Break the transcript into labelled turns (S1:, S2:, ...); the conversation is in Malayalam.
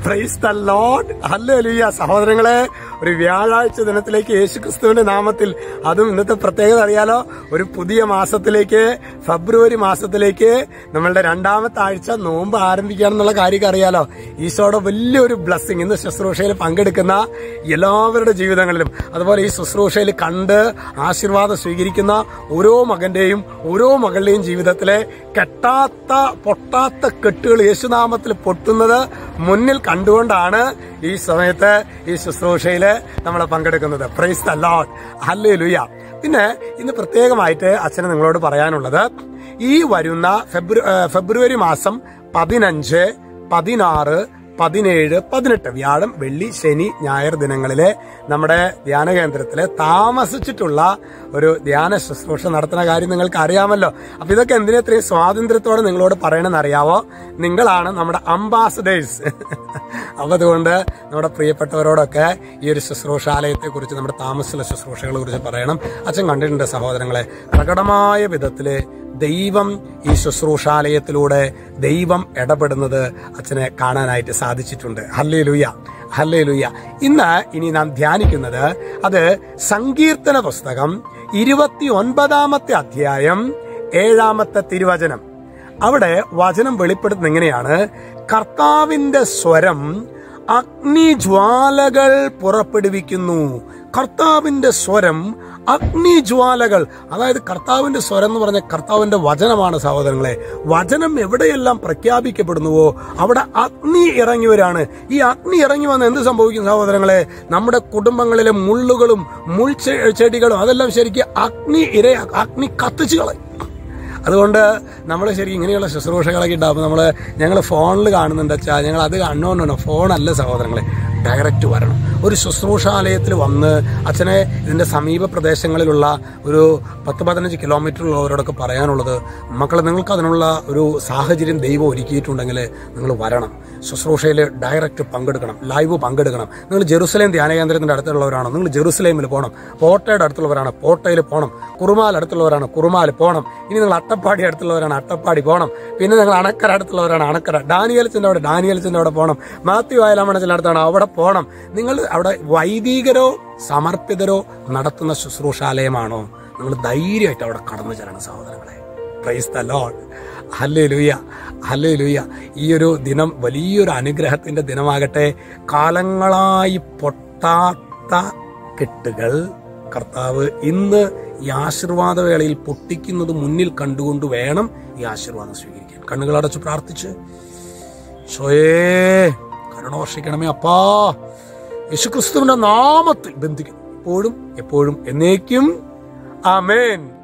S1: പ്രൈസ് ദ ലോർഡ് ഹല്ലേലൂയ സഹോദരങ്ങളെ ഒരു വ്യാഴാഴ്ച ദിനത്തിലേക്ക് യേശു ക്രിസ്തുവിന്റെ നാമത്തിൽ അതും ഇന്നത്തെ പ്രത്യേകത അറിയാലോ ഒരു പുതിയ മാസത്തിലേക്ക് ഫെബ്രുവരി മാസത്തിലേക്ക് നമ്മളുടെ രണ്ടാമത്തെ ആഴ്ച നോമ്പ് ആരംഭിക്കുകയാണെന്നുള്ള കാര്യം അറിയാലോ ഈശോയുടെ വലിയൊരു ബ്ലസ്സിങ് ഇന്ന് ശുശ്രൂഷയിൽ പങ്കെടുക്കുന്ന എല്ലാവരുടെ ജീവിതങ്ങളിലും അതുപോലെ ഈ ശുശ്രൂഷയിൽ കണ്ട് ആശീർവാദം സ്വീകരിക്കുന്ന ഓരോ മകന്റെയും ഓരോ മകളുടെയും ജീവിതത്തിലെ കെട്ടാത്ത പൊട്ടാത്ത കെട്ടുകൾ യേശുനാമത്തിൽ പൊട്ടുന്നത് മുന്നിൽ കണ്ടുകൊണ്ടാണ് ഈ സമയത്ത് ഈ ശുശ്രൂഷയിൽ നമ്മൾ പങ്കെടുക്കുന്നത് പ്രൈസ് ദ ലോഡ് ഹല്ലേ ലുയ പിന്നെ ഇന്ന് പ്രത്യേകമായിട്ട് അച്ഛന് നിങ്ങളോട് പറയാനുള്ളത് ഈ വരുന്ന ഫെബ്രു ഏഹ് ഫെബ്രുവരി മാസം പതിനഞ്ച് പതിനാറ് പതിനേഴ് പതിനെട്ട് വ്യാഴം വെള്ളി ശനി ഞായർ ദിനങ്ങളിലെ നമ്മുടെ ധ്യാന കേന്ദ്രത്തിലെ താമസിച്ചിട്ടുള്ള ഒരു ധ്യാന ശുശ്രൂഷ നടത്തുന്ന കാര്യം നിങ്ങൾക്ക് അറിയാമല്ലോ അപ്പൊ ഇതൊക്കെ എന്തിനാ ഇത്രയും സ്വാതന്ത്ര്യത്തോടെ നിങ്ങളോട് പറയണമെന്ന് അറിയാവോ നിങ്ങളാണ് നമ്മുടെ അംബാസഡേഴ്സ് അപ്പൊ അതുകൊണ്ട് നമ്മുടെ പ്രിയപ്പെട്ടവരോടൊക്കെ ഈ ഒരു ശുശ്രൂഷാലയത്തെ കുറിച്ച് നമ്മുടെ താമസത്തിലെ ശുശ്രൂഷകളെ കുറിച്ച് പറയണം അച്ഛൻ കണ്ടിട്ടുണ്ട് സഹോദരങ്ങളെ പ്രകടമായ വിധത്തില് ദൈവം ഈ ശുശ്രൂഷാലയത്തിലൂടെ ദൈവം ഇടപെടുന്നത് അച്ഛനെ കാണാനായിട്ട് സാധിച്ചിട്ടുണ്ട് ഹല്ലേ ലുയ്യ ഹല്ലേ ലുയ്യ ഇന്ന് ഇനി നാം ധ്യാനിക്കുന്നത് അത് സങ്കീർത്തന പുസ്തകം ഇരുപത്തി ഒൻപതാമത്തെ അധ്യായം ഏഴാമത്തെ തിരുവചനം അവിടെ വചനം വെളിപ്പെടുത്തുന്ന എങ്ങനെയാണ് കർത്താവിന്റെ സ്വരം അഗ്നിജ്വാലകൾ പുറപ്പെടുവിക്കുന്നു കർത്താവിന്റെ സ്വരം അഗ്നിജ്വാലകൾ അതായത് കർത്താവിന്റെ സ്വരം എന്ന് പറഞ്ഞ കർത്താവിന്റെ വചനമാണ് സഹോദരങ്ങളെ വചനം എവിടെയെല്ലാം പ്രഖ്യാപിക്കപ്പെടുന്നുവോ അവിടെ അഗ്നി ഇറങ്ങി വരാണ് ഈ അഗ്നി ഇറങ്ങി വന്ന് എന്ത് സംഭവിക്കും സഹോദരങ്ങളെ നമ്മുടെ കുടുംബങ്ങളിലെ മുള്ളുകളും മുൾ ചെടികളും അതെല്ലാം ശരിക്കും അഗ്നി ഇര അഗ്നി കത്തിച്ചു കളയും അതുകൊണ്ട് നമ്മൾ ശരിക്കും ഇങ്ങനെയുള്ള ശുശ്രൂഷകളൊക്കെ ഉണ്ടാകുമ്പോൾ നമ്മൾ ഞങ്ങൾ ഫോണിൽ കാണുന്നുണ്ട് വെച്ചാൽ ഞങ്ങൾ അത് കാണുന്നോണ്ടാണ് ഫോണല്ല സഹോദരങ്ങളെ ഡയറക്റ്റ് വരണം ഒരു ശുശ്രൂഷാലയത്തിൽ വന്ന് അച്ഛനെ ഇതിന്റെ സമീപ പ്രദേശങ്ങളിലുള്ള ഒരു പത്ത് പതിനഞ്ച് കിലോമീറ്റർ ഉള്ളവരോടൊക്കെ പറയാനുള്ളത് മക്കളെ നിങ്ങൾക്ക് അതിനുള്ള ഒരു സാഹചര്യം ദൈവം ഒരുക്കിയിട്ടുണ്ടെങ്കിൽ നിങ്ങൾ വരണം ശുശ്രൂഷയിൽ ഡയറക്റ്റ് പങ്കെടുക്കണം ലൈവ് പങ്കെടുക്കണം നിങ്ങൾ ജെറുസലേം ധ്യാന കേന്ദ്രത്തിന്റെ അടുത്തുള്ളവരാണോ നിങ്ങൾ ജെറുസലേമിൽ പോകണം പോട്ടയുടെ അടുത്തുള്ളവരാണ് പോട്ടയിൽ പോകണം കുറുമാൽ അടുത്തുള്ളവരാണ് കുറുമാൽ പോകണം ഇനി നിങ്ങൾ അട്ടപ്പാടി അടുത്തുള്ളവരാണ് അട്ടപ്പാടി പോകണം പിന്നെ നിങ്ങൾ അണക്കര അടുത്തുള്ളവരാണ് അണക്കര ഡാനിയൽസിന്റെ അവിടെ ഡാനിയൽസിന്റെ അവിടെ പോകണം മാത്യു വയലാമണച്ചിന്റെ അടുത്താണ് അവിടെ പോകണം നിങ്ങൾ അവിടെ വൈദികരോ സമർപ്പിതരോ നടത്തുന്ന ശുശ്രൂഷാലയമാണോ നിങ്ങൾ ധൈര്യമായിട്ട് അവിടെ കടന്നു ചെല്ലണം സഹോദരങ്ങളെ പ്രൈസ് ദ ലോഡ് ഹല്ലേ ലുയ്യ ഹല്ലേ ലുയ്യ ഈ ഒരു ദിനം വലിയൊരു അനുഗ്രഹത്തിന്റെ ദിനമാകട്ടെ കാലങ്ങളായി പൊട്ടാത്ത കെട്ടുകൾ കർത്താവ് ഇന്ന് ഈ ആശീർവാദ വേളയിൽ പൊട്ടിക്കുന്നത് മുന്നിൽ കണ്ടുകൊണ്ട് വേണം ഈ ആശീർവാദം സ്വീകരിക്കാൻ കണ്ണുകൾ അടച്ച് പ്രാർത്ഥിച്ച് ഷോയേ കരുണവർഷിക്കണമേ അപ്പാ യേശുക്രിസ്തുവിന്റെ നാമത്തിൽ ബന്ധിക്കുന്നു എപ്പോഴും എപ്പോഴും എന്നേക്കും ആമേൻ